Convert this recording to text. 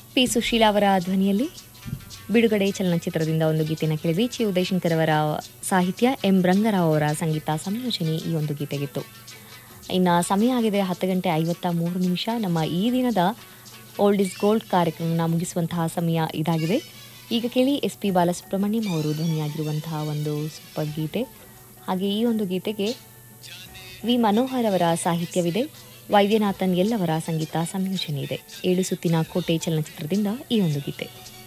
P Sushila ಅವರ ಧ್ವನಿಯಲ್ಲಿ ಬಿಡುಗಡೆ ಚಲನಚಿತ್ರದಿಂದ ಒಂದು ಗೀತೆನ ಕೇಳಿದ್ವಿ ಚಿ ಉದಯಶಂಕರ್ ಅವರ ಸಾಹಿತ್ಯ ಎಂ ರಂಗರಾವ್ ಅವರ ಸಂಗೀತ ಸಂಯೋಜನೆ ಈ ಒಂದು ಗೀತೆಗಿತ್ತು ಇನ್ನು ಸಮಯ ಆಗಿದೆ ಹತ್ತು ಗಂಟೆ ಐವತ್ತ ಮೂರು ನಿಮಿಷ ನಮ್ಮ ಈ ದಿನದ ಓಲ್ಡ್ ಇಸ್ ಗೋಲ್ಡ್ ಕಾರ್ಯಕ್ರಮನ ಮುಗಿಸುವಂತಹ ಸಮಯ ಇದಾಗಿದೆ ಈಗ ಕೇಳಿ ಎಸ್ ಪಿ ಬಾಲಸುಬ್ರಹ್ಮಣ್ಯಂ ಅವರು ಧ್ವನಿಯಾಗಿರುವಂತಹ ಒಂದು ಸೂಪರ್ ಗೀತೆ ಹಾಗೆ ಈ ಒಂದು ಗೀತೆಗೆ ವಿ ಮನೋಹರ್ ಅವರ ಸಾಹಿತ್ಯವಿದೆ ವೈದ್ಯನಾಥನ್ ಎಲ್ಲವರ ಸಂಗೀತ ಸಂಯೋಜನೆ ಇದೆ ಏಳು ಸುತ್ತಿನ ಕೋಟೆ ಚಲನಚಿತ್ರದಿಂದ ಈ ಒಂದು ಗೀತೆ